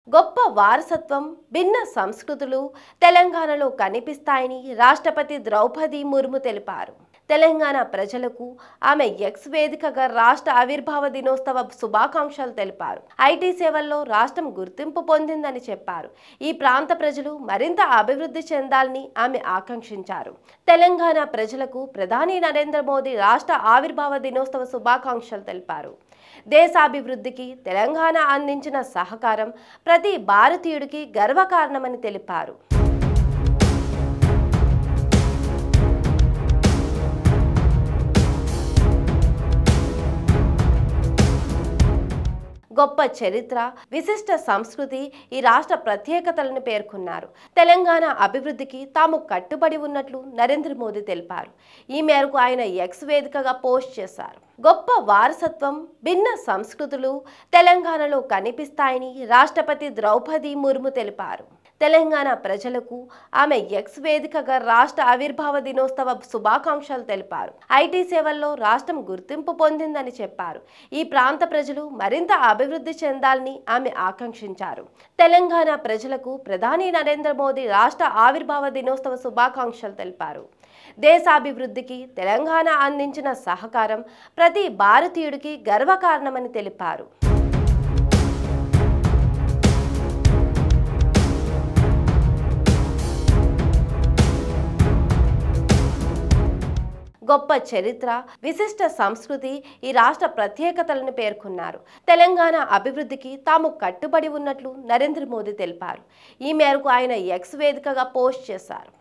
గొప్ప వారసత్వం భిన్న సంస్కృతులు తెలంగాణలో కనిపిస్తాయని రాష్ట్రపతి ద్రౌపది ముర్ము తెలిపారు తెలంగాణ ప్రజలకు ఆమె ఎక్స్ వేదికగా రాష్ట్ర ఆవిర్భావ దినోత్సవ శుభాకాంక్షలు తెలిపారు ఐటీ సేవల్లో రాష్ట్రం గుర్తింపు పొందిందని చెప్పారు ఈ ప్రాంత ప్రజలు మరింత అభివృద్ధి చెందాలని ఆమె ఆకాంక్షించారు తెలంగాణ ప్రజలకు ప్రధాని నరేంద్ర మోదీ రాష్ట్ర ఆవిర్భావ దినోత్సవ శుభాకాంక్షలు తెలిపారు దేశాభివృద్ధికి తెలంగాణ అందించిన సహకారం ప్రతి భారతీయుడికి గర్వకారణమని తెలిపారు గొప్ప చరిత్ర విశిష్ట సంస్కృతి ఈ రాష్ట్ర ప్రత్యేకతలను పేర్కొన్నారు తెలంగాణ అభివృద్ధికి తాము కట్టుబడి ఉన్నట్లు నరేంద్ర మోదీ తెలిపారు ఈ మేరకు ఆయన ఎక్స్ వేదికగా పోస్ట్ చేశారు గొప్ప వారసత్వం భిన్న సంస్కృతులు తెలంగాణలో కనిపిస్తాయని రాష్ట్రపతి ద్రౌపది ముర్ము తెలిపారు తెలంగాణ ప్రజలకు ఆమె ఎక్స్ వేదికగా రాష్ట్ర ఆవిర్భావ దినోత్సవ శుభాకాంక్షలు తెలిపారు ఐటీ సేవల్లో రాష్ట్రం గుర్తింపు పొందిందని చెప్పారు ఈ ప్రాంత ప్రజలు మరింత అభివృద్ధి చెందాలని ఆమె ఆకాంక్షించారు తెలంగాణ ప్రజలకు ప్రధాని నరేంద్ర మోదీ రాష్ట్ర ఆవిర్భావ దినోత్సవ శుభాకాంక్షలు తెలిపారు దేశాభివృద్ధికి తెలంగాణ అందించిన సహకారం ప్రతి భారతీయుడికి గర్వకారణమని తెలిపారు గొప్ప చరిత్ర విశిష్ట సంస్కృతి ఈ రాష్ట్ర ప్రత్యేకతలను పేర్కొన్నారు తెలంగాణ అభివృద్ధికి తాము కట్టుబడి ఉన్నట్లు నరేంద్ర మోదీ తెలిపారు ఈ మేరకు ఆయన ఎక్స్ వేదికగా పోస్ట్ చేశారు